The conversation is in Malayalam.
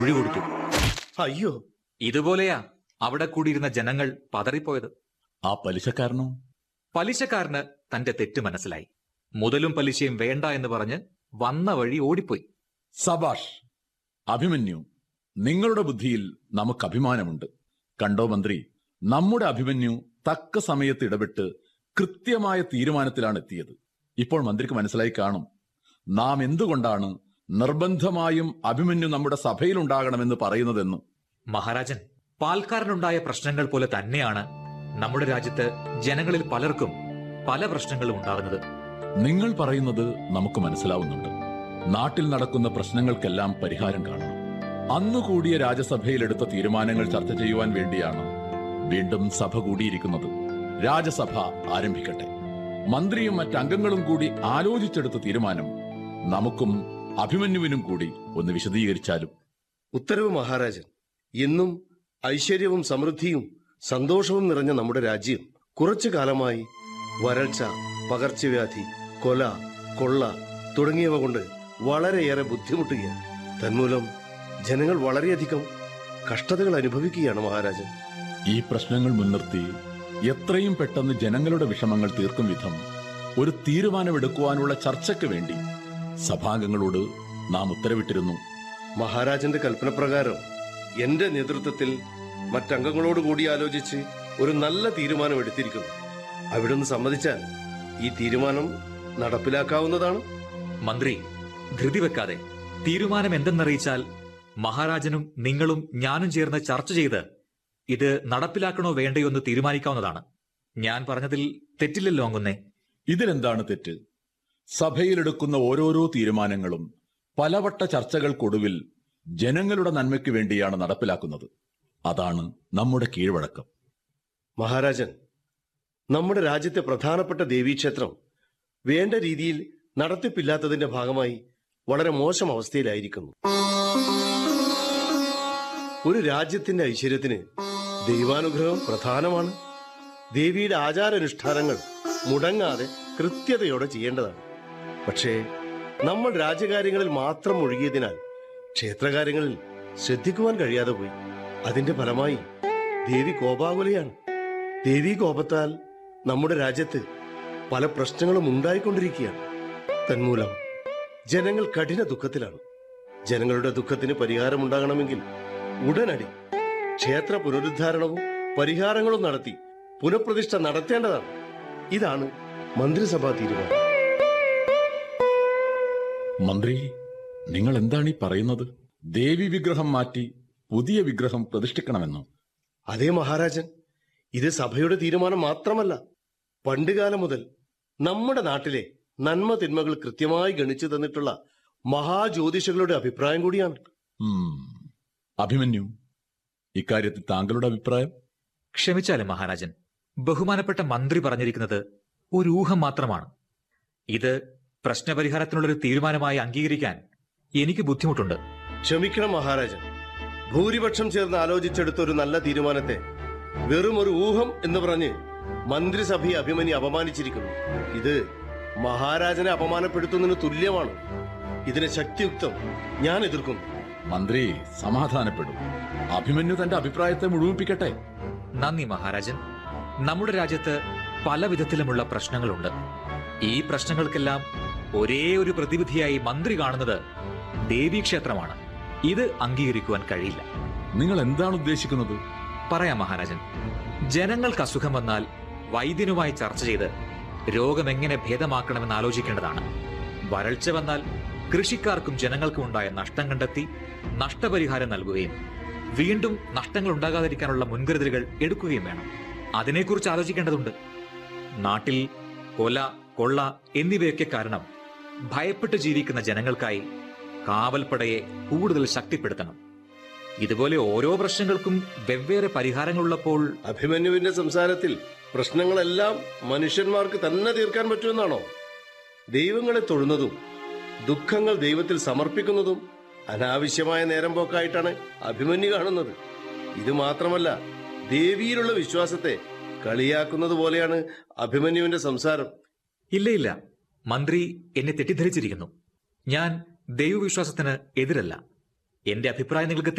മൊഴി കൊടുത്തു അയ്യോ ഇതുപോലെയാ അവിടെ കൂടിയിരുന്ന ജനങ്ങൾ പതറിപ്പോയത് ആ പലിശക്കാരനോ പലിശക്കാരന് തന്റെ തെറ്റ് മനസ്സിലായി മുതലും പലിശയും വേണ്ട എന്ന് പറഞ്ഞ് വന്ന വഴി ഓടിപ്പോയി സബാഷ് അഭിമന്യു നിങ്ങളുടെ ബുദ്ധിയിൽ നമുക്ക് അഭിമാനമുണ്ട് കണ്ടോ മന്ത്രി നമ്മുടെ അഭിമന്യു തക്ക സമയത്ത് ഇടപെട്ട് കൃത്യമായ തീരുമാനത്തിലാണ് എത്തിയത് ഇപ്പോൾ മന്ത്രിക്ക് മനസ്സിലായി കാണും നാം എന്തുകൊണ്ടാണ് നിർബന്ധമായും അഭിമന്യു നമ്മുടെ സഭയിലുണ്ടാകണമെന്ന് പറയുന്നതെന്ന് മഹാരാജൻ പാൽക്കാരനുണ്ടായ പ്രശ്നങ്ങൾ പോലെ തന്നെയാണ് നമ്മുടെ രാജ്യത്ത് ജനങ്ങളിൽ പലർക്കും പല പ്രശ്നങ്ങളും ഉണ്ടാകുന്നത് നിങ്ങൾ പറയുന്നത് നമുക്ക് മനസ്സിലാവുന്നുണ്ട് നാട്ടിൽ നടക്കുന്ന പ്രശ്നങ്ങൾക്കെല്ലാം പരിഹാരം കാണണം അന്നു കൂടിയ രാജ്യസഭയിൽ എടുത്ത തീരുമാനങ്ങൾ ചർച്ച ചെയ്യുവാൻ വേണ്ടിയാണ് വീണ്ടും സഭ കൂടിയിരിക്കുന്നത് രാജ്യസഭ ആരംഭിക്കട്ടെ മന്ത്രിയും മറ്റംഗങ്ങളും കൂടി ആലോചിച്ചെടുത്ത തീരുമാനം നമുക്കും അഭിമന്യുവിനും കൂടി ഒന്ന് വിശദീകരിച്ചാലും ഉത്തരവ് മഹാരാജൻ ഇന്നും ഐശ്വര്യവും സമൃദ്ധിയും സന്തോഷവും നിറഞ്ഞ നമ്മുടെ രാജ്യം കുറച്ചു കാലമായി വരൾച്ച പകർച്ചവ്യാധി കൊല കൊള്ള തുടങ്ങിയവ കൊണ്ട് വളരെയേറെ ബുദ്ധിമുട്ടുകയാണ് തന്മൂലം ജനങ്ങൾ വളരെയധികം കഷ്ടതകൾ അനുഭവിക്കുകയാണ് മഹാരാജൻ ഈ പ്രശ്നങ്ങൾ മുൻനിർത്തി എത്രയും പെട്ടെന്ന് ജനങ്ങളുടെ വിഷമങ്ങൾ തീർക്കും വിധം ഒരു തീരുമാനമെടുക്കുവാനുള്ള ചർച്ചയ്ക്ക് വേണ്ടി സഭാംഗങ്ങളോട് നാം ഉത്തരവിട്ടിരുന്നു മഹാരാജന്റെ കൽപ്പനപ്രകാരം എന്റെ നേതൃത്വത്തിൽ മറ്റംഗങ്ങളോട് കൂടി ആലോചിച്ച് ഒരു നല്ല തീരുമാനം എടുത്തിരിക്കുന്നു അവിടുന്ന് സമ്മതിച്ചാൽ ഈ തീരുമാനം നടപ്പിലാക്കാവുന്നതാണ് മന്ത്രി ധൃതി വെക്കാതെ തീരുമാനം എന്തെന്നറിയിച്ചാൽ മഹാരാജനും നിങ്ങളും ഞാനും ചേർന്ന് ചർച്ച ചെയ്ത് ഇത് നടപ്പിലാക്കണോ വേണ്ടയോ എന്ന് തീരുമാനിക്കാവുന്നതാണ് ഞാൻ പറഞ്ഞതിൽ തെറ്റില്ലല്ലോ അങ്ങുന്നേ ഇതിലെന്താണ് തെറ്റ് സഭയിലെടുക്കുന്ന ഓരോരോ തീരുമാനങ്ങളും പലവട്ട ചർച്ചകൾക്കൊടുവിൽ ജനങ്ങളുടെ നന്മയ്ക്ക് വേണ്ടിയാണ് നടപ്പിലാക്കുന്നത് അതാണ് നമ്മുടെ കീഴ്വഴക്കം മഹാരാജൻ നമ്മുടെ രാജ്യത്തെ പ്രധാനപ്പെട്ട ദേവീക്ഷേത്രം വേണ്ട രീതിയിൽ നടത്തിപ്പില്ലാത്തതിന്റെ ഭാഗമായി വളരെ മോശം അവസ്ഥയിലായിരിക്കുന്നു ഒരു രാജ്യത്തിന്റെ ഐശ്വര്യത്തിന് ദൈവാനുഗ്രഹം പ്രധാനമാണ് ദേവിയുടെ ആചാരാനുഷ്ഠാനങ്ങൾ മുടങ്ങാതെ കൃത്യതയോടെ ചെയ്യേണ്ടതാണ് പക്ഷേ നമ്മൾ രാജ്യകാര്യങ്ങളിൽ മാത്രം ഒഴുകിയതിനാൽ ക്ഷേത്രകാര്യങ്ങളിൽ ശ്രദ്ധിക്കുവാൻ കഴിയാതെ പോയി അതിന്റെ ഫലമായി ദേവി കോപാകുലയാണ് ദേവി കോപത്താൽ നമ്മുടെ രാജ്യത്ത് പല പ്രശ്നങ്ങളും ഉണ്ടായിക്കൊണ്ടിരിക്കുകയാണ് തന്മൂലം ജനങ്ങൾ കഠിന ദുഃഖത്തിലാണ് ജനങ്ങളുടെ ദുഃഖത്തിന് പരിഹാരമുണ്ടാകണമെങ്കിൽ ഉടനടി ക്ഷേത്ര പുനരുദ്ധാരണവും പരിഹാരങ്ങളും നടത്തി പുനഃപ്രതിഷ്ഠ നടത്തേണ്ടതാണ് ഇതാണ് മന്ത്രിസഭാ തീരുമാനം മന്ത്രി നിങ്ങൾ എന്താണ് ഈ പറയുന്നത് ദേവി വിഗ്രഹം മാറ്റി പുതിയ വിഗ്രഹം പ്രതിഷ്ഠിക്കണമെന്നോ അതേ മഹാരാജൻ ഇത് സഭയുടെ തീരുമാനം മാത്രമല്ല പണ്ടുകാലം മുതൽ നമ്മുടെ നാട്ടിലെ നന്മ തിന്മകൾ കൃത്യമായി ഗണിച്ചു തന്നിട്ടുള്ള മഹാജ്യോതിഷകളുടെ അഭിപ്രായം കൂടിയാണ് ഉം. അഭിമന്യു ഇക്കാര്യത്തിൽ താങ്കളുടെ അഭിപ്രായം ക്ഷമിച്ചാലും മഹാരാജൻ ബഹുമാനപ്പെട്ട മന്ത്രി പറഞ്ഞിരിക്കുന്നത് ഒരു ഊഹം മാത്രമാണ് ഇത് പ്രശ്നപരിഹാരത്തിനുള്ളൊരു തീരുമാനമായി അംഗീകരിക്കാൻ എനിക്ക് ബുദ്ധിമുട്ടുണ്ട് ക്ഷമിക്കണം മഹാരാജൻ ഭൂരിപക്ഷം ചേർന്ന് ആലോചിച്ചെടുത്ത ഒരു നല്ല തീരുമാനത്തെ വെറും ഒരു ഊഹം എന്ന് പറഞ്ഞ് മന്ത്രിസഭയെ അഭിമന്യെ അപമാനിച്ചിരിക്കുന്നു ഇത് മഹാരാജനെ അപമാനപ്പെടുത്തുന്നതിന് തുല്യമാണ് ഇതിനെ ശക്തിയുക്തം ഞാൻ എതിർക്കുന്നു മന്ത്രി സമാധാനപ്പെടും അഭിമന്യു തന്റെ അഭിപ്രായത്തെ മുഴുമിപ്പിക്കട്ടെ നന്ദി മഹാരാജൻ നമ്മുടെ രാജ്യത്ത് പല വിധത്തിലുമുള്ള പ്രശ്നങ്ങളുണ്ട് ഈ പ്രശ്നങ്ങൾക്കെല്ലാം ഒരേ ഒരു പ്രതിവിധിയായി മന്ത്രി കാണുന്നത് ദേവീക്ഷേത്രമാണ് ഇത് അംഗീകരിക്കുവാൻ കഴിയില്ല നിങ്ങൾ എന്താണ് ഉദ്ദേശിക്കുന്നത് പറയാം മഹാരാജൻ ജനങ്ങൾക്ക് അസുഖം വന്നാൽ വൈദ്യനുമായി ചർച്ച ചെയ്ത് രോഗം എങ്ങനെ ഭേദമാക്കണമെന്ന് ആലോചിക്കേണ്ടതാണ് വരൾച്ച വന്നാൽ കൃഷിക്കാർക്കും ജനങ്ങൾക്കും ഉണ്ടായ നഷ്ടം കണ്ടെത്തി നഷ്ടപരിഹാരം നൽകുകയും വീണ്ടും നഷ്ടങ്ങൾ ഉണ്ടാകാതിരിക്കാനുള്ള മുൻകരുതലുകൾ എടുക്കുകയും വേണം അതിനെക്കുറിച്ച് ആലോചിക്കേണ്ടതുണ്ട് നാട്ടിൽ കൊല കൊള്ള എന്നിവയൊക്കെ കാരണം ഭയപ്പെട്ട് ജീവിക്കുന്ന ജനങ്ങൾക്കായി കാവൽപ്പടയെ കൂടുതൽ ശക്തിപ്പെടുത്തണം ഇതുപോലെ ഓരോ പ്രശ്നങ്ങൾക്കും വെവ്വേറെ പരിഹാരങ്ങളുള്ളപ്പോൾ അഭിമന്യുവിന്റെ സംസാരത്തിൽ പ്രശ്നങ്ങളെല്ലാം മനുഷ്യന്മാർക്ക് തന്നെ തീർക്കാൻ പറ്റുമെന്നാണോ ദൈവങ്ങളെ തൊഴുന്നതും ദുഃഖങ്ങൾ ദൈവത്തിൽ സമർപ്പിക്കുന്നതും അനാവശ്യമായ നേരം പോക്കായിട്ടാണ് അഭിമന്യു കാണുന്നത് ഇത് മാത്രമല്ല ദേവിയിലുള്ള വിശ്വാസത്തെ കളിയാക്കുന്നത് പോലെയാണ് അഭിമന്യുവിന്റെ സംസാരം ഇല്ല ഇല്ല മന്ത്രി എന്നെ തെറ്റിദ്ധരിച്ചിരിക്കുന്നു ഞാൻ ദൈവവിശ്വാസത്തിന് എതിരല്ല എന്റെ അഭിപ്രായം നിങ്ങൾക്ക്